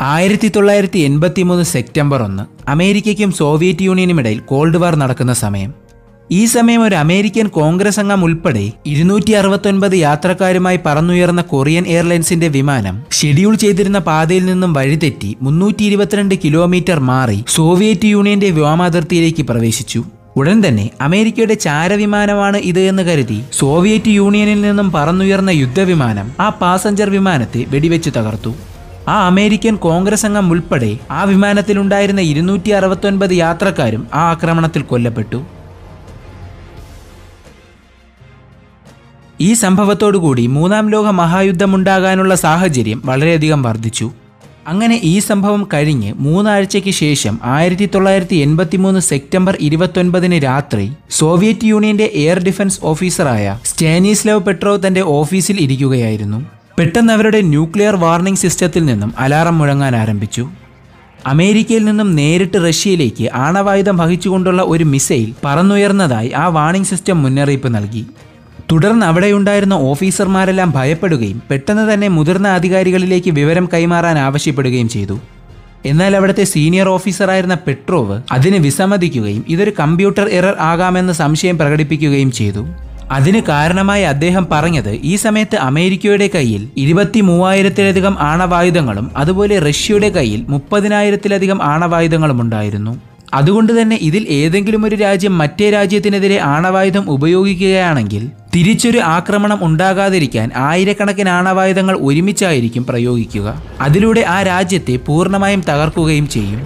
ആയിരത്തി തൊള്ളായിരത്തി എൺപത്തി മൂന്ന് സെപ്റ്റംബർ ഒന്ന് അമേരിക്കയ്ക്കും സോവിയറ്റ് യൂണിയനും ഇടയിൽ കോൾഡ് വാർ നടക്കുന്ന സമയം ഈ സമയം ഒരു അമേരിക്കൻ കോൺഗ്രസ് അംഗം ഉൾപ്പെടെ ഇരുന്നൂറ്റി അറുപത്തൊൻപത് യാത്രക്കാരുമായി പറന്നുയർന്ന കൊറിയൻ എയർലൈൻസിന്റെ വിമാനം ഷെഡ്യൂൾ ചെയ്തിരുന്ന പാതയിൽ നിന്നും വഴിതെറ്റി മുന്നൂറ്റി ഇരുപത്തിരണ്ട് കിലോമീറ്റർ മാറി സോവിയറ്റ് യൂണിയന്റെ വ്യോമാതിർത്തിയിലേക്ക് പ്രവേശിച്ചു ഉടൻ തന്നെ അമേരിക്കയുടെ ചാരവിമാനമാണ് ഇത് എന്ന് കരുതി സോവിയറ്റ് യൂണിയനിൽ നിന്നും പറന്നുയർന്ന യുദ്ധവിമാനം ആ പാസഞ്ചർ വിമാനത്തെ വെടിവെച്ച് തകർത്തു ആ അമേരിക്കൻ കോൺഗ്രസ് അംഗം ഉൾപ്പെടെ ആ വിമാനത്തിലുണ്ടായിരുന്ന ഇരുന്നൂറ്റി അറുപത്തൊൻപത് യാത്രക്കാരും ആ ആക്രമണത്തിൽ കൊല്ലപ്പെട്ടു ഈ സംഭവത്തോടുകൂടി മൂന്നാം ലോക മഹായുദ്ധമുണ്ടാകാനുള്ള സാഹചര്യം വളരെയധികം വർദ്ധിച്ചു അങ്ങനെ ഈ സംഭവം കഴിഞ്ഞ് മൂന്നാഴ്ചയ്ക്ക് ശേഷം ആയിരത്തി തൊള്ളായിരത്തി എൺപത്തി മൂന്ന് സെപ്റ്റംബർ ഇരുപത്തൊൻപതിന് രാത്രി സോവിയറ്റ് യൂണിയന്റെ എയർ ഡിഫൻസ് ഓഫീസറായ സ്റ്റാനിസ്ലവ് പെട്രോ തന്റെ ഓഫീസിൽ ഇരിക്കുകയായിരുന്നു പെട്ടെന്ന് അവരുടെ ന്യൂക്ലിയർ വാർണിംഗ് സിസ്റ്റത്തിൽ നിന്നും അലാറം മുഴങ്ങാൻ ആരംഭിച്ചു അമേരിക്കയിൽ നിന്നും നേരിട്ട് റഷ്യയിലേക്ക് ആണവായുധം വഹിച്ചുകൊണ്ടുള്ള ഒരു മിസൈൽ പറന്നുയർന്നതായി ആ വാർണിംഗ് സിസ്റ്റം മുന്നറിയിപ്പ് നൽകി തുടർന്ന് അവിടെയുണ്ടായിരുന്ന ഓഫീസർമാരെല്ലാം ഭയപ്പെടുകയും പെട്ടെന്ന് തന്നെ മുതിർന്ന അധികാരികളിലേക്ക് വിവരം കൈമാറാൻ ആവശ്യപ്പെടുകയും ചെയ്തു എന്നാൽ അവിടുത്തെ സീനിയർ ഓഫീസറായിരുന്ന പെട്രോവ് അതിന് വിസമ്മതിക്കുകയും ഇതൊരു കമ്പ്യൂട്ടർ എറർ ആകാമെന്ന് സംശയം പ്രകടിപ്പിക്കുകയും ചെയ്തു അതിന് കാരണമായി അദ്ദേഹം പറഞ്ഞത് ഈ സമയത്ത് അമേരിക്കയുടെ കയ്യിൽ ഇരുപത്തി മൂവായിരത്തിലധികം ആണവായുധങ്ങളും അതുപോലെ റഷ്യയുടെ കയ്യിൽ മുപ്പതിനായിരത്തിലധികം ആണവായുധങ്ങളും ഉണ്ടായിരുന്നു അതുകൊണ്ട് തന്നെ ഇതിൽ ഏതെങ്കിലും ഒരു രാജ്യം മറ്റേ രാജ്യത്തിനെതിരെ ആണവായുധം ഉപയോഗിക്കുകയാണെങ്കിൽ തിരിച്ചൊരു ആക്രമണം ഉണ്ടാകാതിരിക്കാൻ ആയിരക്കണക്കിന് ആണവായുധങ്ങൾ ഒരുമിച്ചായിരിക്കും പ്രയോഗിക്കുക അതിലൂടെ ആ രാജ്യത്തെ പൂർണ്ണമായും തകർക്കുകയും ചെയ്യും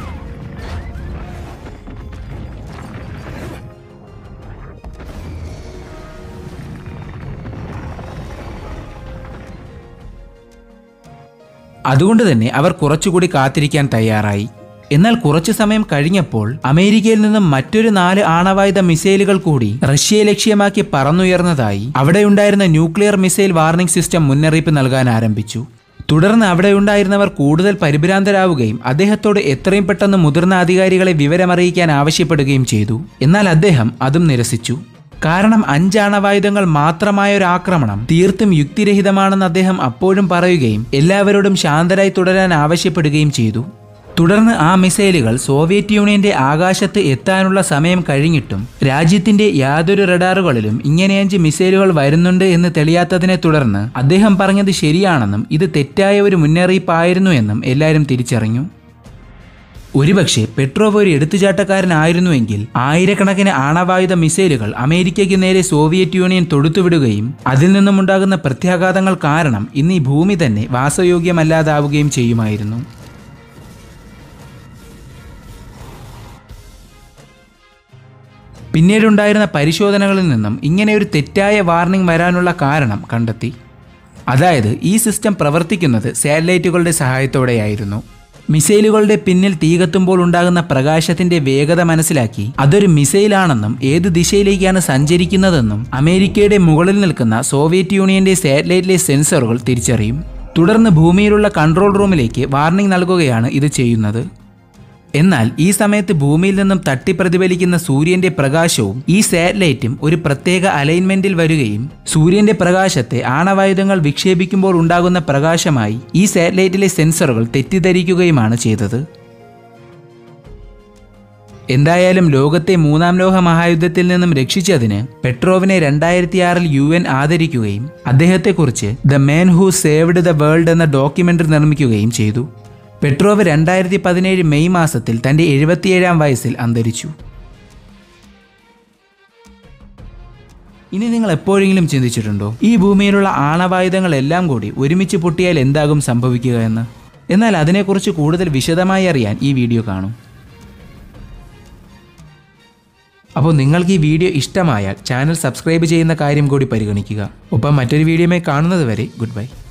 അതുകൊണ്ട് തന്നെ അവർ കുറച്ചുകൂടി കാത്തിരിക്കാൻ തയ്യാറായി എന്നാൽ കുറച്ചു സമയം കഴിഞ്ഞപ്പോൾ അമേരിക്കയിൽ നിന്നും മറ്റൊരു നാല് ആണവായുധ മിസൈലുകൾ കൂടി റഷ്യയെ ലക്ഷ്യമാക്കി പറന്നുയർന്നതായി അവിടെയുണ്ടായിരുന്ന ന്യൂക്ലിയർ മിസൈൽ വാർണിംഗ് സിസ്റ്റം മുന്നറിയിപ്പ് നൽകാൻ ആരംഭിച്ചു തുടർന്ന് അവിടെയുണ്ടായിരുന്നവർ കൂടുതൽ പരിഭ്രാന്തരാവുകയും അദ്ദേഹത്തോട് എത്രയും പെട്ടെന്ന് മുതിർന്ന അധികാരികളെ വിവരമറിയിക്കാൻ ആവശ്യപ്പെടുകയും ചെയ്തു എന്നാൽ അദ്ദേഹം അതും നിരസിച്ചു കാരണം അഞ്ചാണവായുധങ്ങൾ മാത്രമായ ഒരു ആക്രമണം തീർത്തും യുക്തിരഹിതമാണെന്ന് അദ്ദേഹം അപ്പോഴും പറയുകയും എല്ലാവരോടും ശാന്തരായി തുടരാൻ ആവശ്യപ്പെടുകയും ചെയ്തു തുടർന്ന് ആ മിസൈലുകൾ സോവിയറ്റ് യൂണിയന്റെ ആകാശത്ത് എത്താനുള്ള സമയം കഴിഞ്ഞിട്ടും രാജ്യത്തിന്റെ യാതൊരു റഡാറുകളിലും ഇങ്ങനെ അഞ്ച് മിസൈലുകൾ വരുന്നുണ്ട് എന്ന് തെളിയാത്തതിനെ തുടർന്ന് അദ്ദേഹം പറഞ്ഞത് ശരിയാണെന്നും ഇത് തെറ്റായ ഒരു മുന്നറിയിപ്പായിരുന്നു എന്നും എല്ലാവരും തിരിച്ചറിഞ്ഞു ഒരുപക്ഷെ പെട്രോവ് ഒരു എടുത്തുചാട്ടക്കാരനായിരുന്നുവെങ്കിൽ ആയിരക്കണക്കിന് ആണവായുധ മിസൈലുകൾ അമേരിക്കയ്ക്ക് നേരെ സോവിയറ്റ് യൂണിയൻ തൊടുത്തുവിടുകയും അതിൽ നിന്നുമുണ്ടാകുന്ന പ്രത്യാഘാതങ്ങൾ കാരണം ഇന്ന് ഈ ഭൂമി തന്നെ വാസയോഗ്യമല്ലാതാവുകയും ചെയ്യുമായിരുന്നു പിന്നീടുണ്ടായിരുന്ന പരിശോധനകളിൽ നിന്നും ഇങ്ങനെ ഒരു തെറ്റായ വാർണിംഗ് വരാനുള്ള കാരണം കണ്ടെത്തി അതായത് ഈ സിസ്റ്റം പ്രവർത്തിക്കുന്നത് സാറ്റലൈറ്റുകളുടെ സഹായത്തോടെയായിരുന്നു മിസൈലുകളുടെ പിന്നിൽ തീ കത്തുമ്പോൾ ഉണ്ടാകുന്ന പ്രകാശത്തിന്റെ വേഗത മനസ്സിലാക്കി അതൊരു മിസൈലാണെന്നും ഏത് ദിശയിലേക്കാണ് സഞ്ചരിക്കുന്നതെന്നും അമേരിക്കയുടെ മുകളിൽ നിൽക്കുന്ന സോവിയറ്റ് യൂണിയന്റെ സാറ്റലൈറ്റിലെ സെൻസറുകൾ തിരിച്ചറിയും തുടർന്ന് ഭൂമിയിലുള്ള കൺട്രോൾ റൂമിലേക്ക് വാർണിംഗ് നൽകുകയാണ് ഇത് ചെയ്യുന്നത് എന്നാൽ ഈ സമയത്ത് ഭൂമിയിൽ നിന്നും തട്ടി പ്രതിഫലിക്കുന്ന സൂര്യന്റെ പ്രകാശവും ഈ സാറ്റലൈറ്റും ഒരു പ്രത്യേക അലൈൻമെന്റിൽ വരികയും സൂര്യന്റെ പ്രകാശത്തെ ആണവായുധങ്ങൾ വിക്ഷേപിക്കുമ്പോൾ ഉണ്ടാകുന്ന പ്രകാശമായി ഈ സാറ്റലൈറ്റിലെ സെൻസറുകൾ തെറ്റിദ്ധരിക്കുകയുമാണ് ചെയ്തത് എന്തായാലും ലോകത്തെ മൂന്നാം ലോക മഹായുദ്ധത്തിൽ നിന്നും രക്ഷിച്ചതിന് പെട്രോവിനെ രണ്ടായിരത്തി ആറിൽ യു എൻ ആദരിക്കുകയും അദ്ദേഹത്തെക്കുറിച്ച് the man who saved the world എന്ന ഡോക്യുമെന്ററി നിർമ്മിക്കുകയും ചെയ്തു പെട്രോവ് രണ്ടായിരത്തി പതിനേഴ് മെയ് മാസത്തിൽ തന്റെ എഴുപത്തിയേഴാം വയസ്സിൽ അന്തരിച്ചു ഇനി നിങ്ങൾ എപ്പോഴെങ്കിലും ചിന്തിച്ചിട്ടുണ്ടോ ഈ ഭൂമിയിലുള്ള ആണവായുധങ്ങളെല്ലാം കൂടി ഒരുമിച്ച് പൊട്ടിയാൽ എന്താകും സംഭവിക്കുക എന്ന് എന്നാൽ അതിനെക്കുറിച്ച് കൂടുതൽ വിശദമായി അറിയാൻ ഈ വീഡിയോ കാണും അപ്പോൾ നിങ്ങൾക്ക് ഈ വീഡിയോ ഇഷ്ടമായാൽ ചാനൽ സബ്സ്ക്രൈബ് ചെയ്യുന്ന കാര്യം കൂടി പരിഗണിക്കുക ഒപ്പം മറ്റൊരു വീഡിയോയുമായി കാണുന്നത് വരെ ഗുഡ് ബൈ